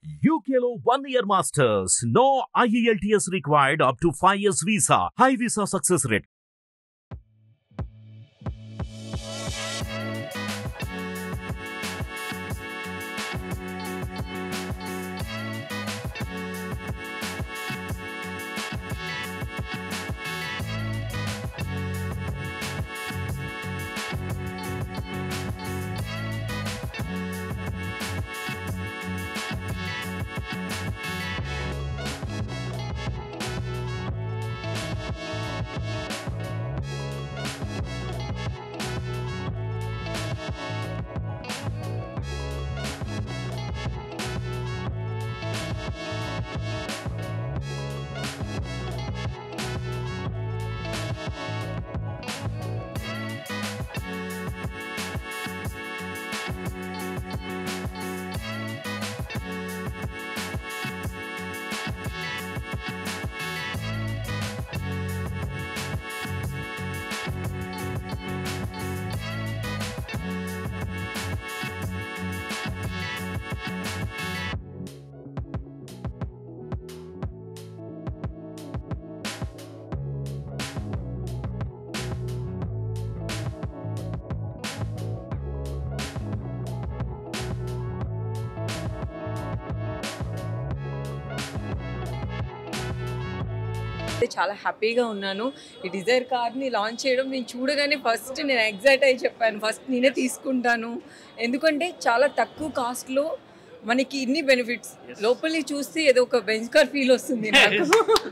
UKLO one year masters. No IELTS required up to 5 years visa. High visa success rate. చాలా హ్యాపీగా ఉన్నాను ఈ Dzire కార్ని launch చేయడం నేను చూడగానే ఫస్ట్ నేను ఎగ్జైట్ అయ్యి చెప్పాను ఫస్ట్ నేనే తీసుకుంటాను ఎందుకంటే చాలా తక్కువ కాస్ట్లో మనకి ఇన్ని బెనిఫిట్స్ లోపలి చూస్తే ఏదో ఒక బెంచ్ కార్ ఫీల్ వస్తుంది నాకు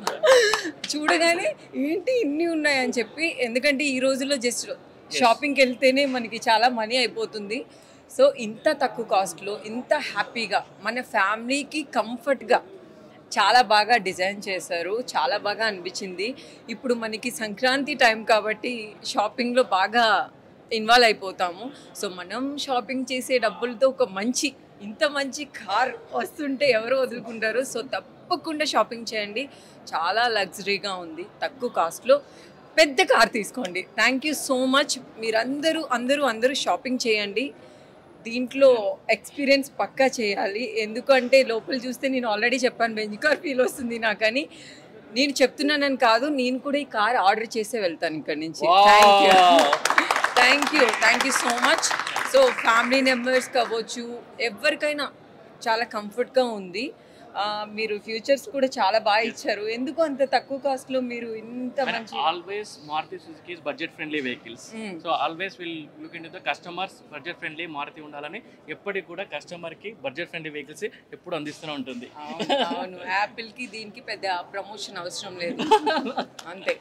చూడగానే ఏంటి ఇన్ని ఉన్నాయని చెప్పి ఎందుకంటే ఈ రోజుల్లో జస్ట్ షాపింగ్కి వెళ్తేనే మనకి చాలా మనీ అయిపోతుంది సో ఇంత తక్కువ కాస్ట్లో ఇంత హ్యాపీగా మన ఫ్యామిలీకి కంఫర్ట్గా చాలా బాగా డిజైన్ చేశారు చాలా బాగా అనిపించింది ఇప్పుడు మనకి సంక్రాంతి టైం కాబట్టి షాపింగ్లో బాగా ఇన్వాల్వ్ అయిపోతాము సో మనం షాపింగ్ చేసే డబ్బులతో ఒక మంచి ఇంత మంచి కార్ వస్తుంటే ఎవరు వదులుకుంటారు సో తప్పకుండా షాపింగ్ చేయండి చాలా లగ్జరీగా ఉంది తక్కువ కాస్ట్లో పెద్ద కార్ తీసుకోండి థ్యాంక్ యూ సో మచ్ మీరందరూ అందరూ అందరూ షాపింగ్ చేయండి దీంట్లో ఎక్స్పీరియన్స్ పక్కా చేయాలి ఎందుకంటే లోపల చూస్తే నేను ఆల్రెడీ చెప్పాను బెంజ్ కార్ ఫీల్ వస్తుంది నాకని నేను చెప్తున్నానని కాదు నేను కూడా ఈ కార్ ఆర్డర్ చేసే వెళ్తాను ఇక్కడి నుంచి thank you thank you thank you so much so family members కావచ్చు ఎవరికైనా చాలా కంఫర్ట్గా ఉంది ఆ, మీరు ఫ్యూచర్స్ కూడా చాలా బాగా ఇచ్చారు ఎందుకు అంత తక్కువ కాస్ట్లో మీరు ఇంత మంచి always Maruti Suzuki budget friendly vehicles Mm. So always will look in the customers budget friendly Maruti ఉండాలని ఎప్పటికి కూడా కస్టమర్ కి బడ్జెట్ ఫ్రెండ్లీ వెహికల్స్ ఎప్పుడు అందిస్తూనే ఉంటుంది అవును, అవును యాపిల్ కి దీనికి పెద్ద ప్రమోషన్ అవసరం లేదు అంతే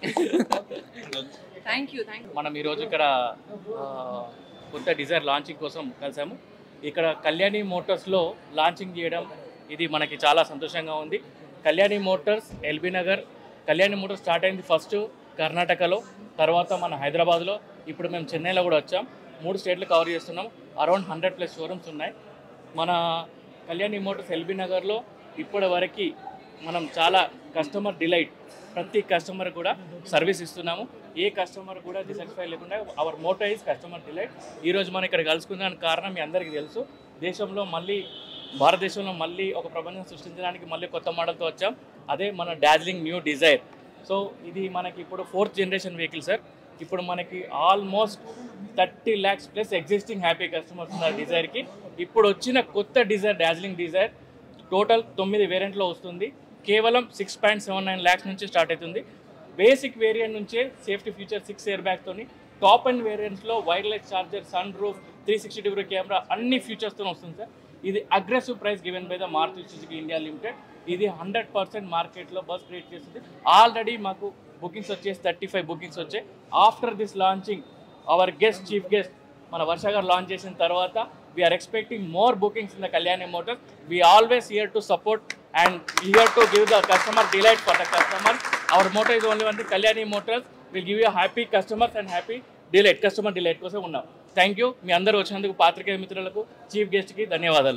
థ్యాంక్ యూ థ్యాంక్ మనం ఈరోజు ఇక్కడ ఆ, కొత్త డిజైర్ లాంచింగ్ కోసం కలిసాము ఇక్కడ కళ్యాణి మోటార్స్లో లాంచింగ్ చేయడం ఇది మనకి చాలా సంతోషంగా ఉంది Kalyani Motors LB Nagar Kalyani Motors start అయింది ఫస్ట్ కర్ణాటకలో తర్వాత మన హైదరాబాద్లో ఇప్పుడు మేము చెన్నైలో కూడా వచ్చాం మూడు స్టేట్లు కవర్ చేస్తున్నాం అరౌండ్ హండ్రెడ్ ప్లస్ షోరూమ్స్ ఉన్నాయి మన కళ్యాణి మోటార్స్ ఎల్బీ నగర్లో ఇప్పటి వరకు మనం చాలా కస్టమర్ డిలైట్ ప్రతి కస్టమర్ కూడా సర్వీస్ ఇస్తున్నాము ఏ కస్టమర్ కూడా డిసాటిస్ఫై లేకుండా our motto is customer delight ఈరోజు మనం ఇక్కడ కలుసుకున్నానికి కారణం మీ అందరికీ తెలుసు దేశంలో మళ్ళీ భారతదేశంలో మళ్ళీ ఒక ప్రపంచం సృష్టించడానికి మళ్ళీ కొత్త మోడల్తో వచ్చాం అదే మన డార్జిలింగ్ న్యూ డిజైర్ సో ఇది మనకి ఇప్పుడు ఫోర్త్ జనరేషన్ వెహికల్ సార్ ఇప్పుడు మనకి almost thirty lakhs plus existing happy customers ఉన్నారు డిజైర్కి ఇప్పుడు వచ్చిన కొత్త డిజైర్ డార్జిలింగ్ డిజైర్ టోటల్ తొమ్మిది వేరియంట్లో వస్తుంది కేవలం six point seven nine lakhs నుంచి స్టార్ట్ అవుతుంది బేసిక్ వేరియంట్ నుంచే సేఫ్టీ ఫీచర్ సిక్స్ ఇయర్ బ్యాగ్తోని టాప్ అండ్ వేరియంట్స్లో wireless charger sun roof three sixty degree camera అన్ని ఫీచర్స్తో వస్తుంది సార్ ఇది aggressive price given by the Maruti Suzuki India limited ఇది హండ్రెడ్ పర్సెంట్ మార్కెట్లో బస్ క్రియేట్ చేస్తుంది ఆల్రెడీ మాకు బుకింగ్స్ వచ్చేసి థర్టీ ఫైవ్ బుకింగ్స్ వచ్చాయి after this launching our guest chief guest మన వర్ష గారు లాంచ్ చేసిన తర్వాత we're expecting more bookings in the Kalyani Motors we always here to support and here to give the customer delight for the customer our motor is only one Kalyani Motors will give you happy customers and happy delight customer delight కోసం ఉన్నాం thank you మీ అందరూ వచ్చినందుకు పాత్రికేయ మిత్రులకు chief గెస్ట్కి ధన్యవాదాలు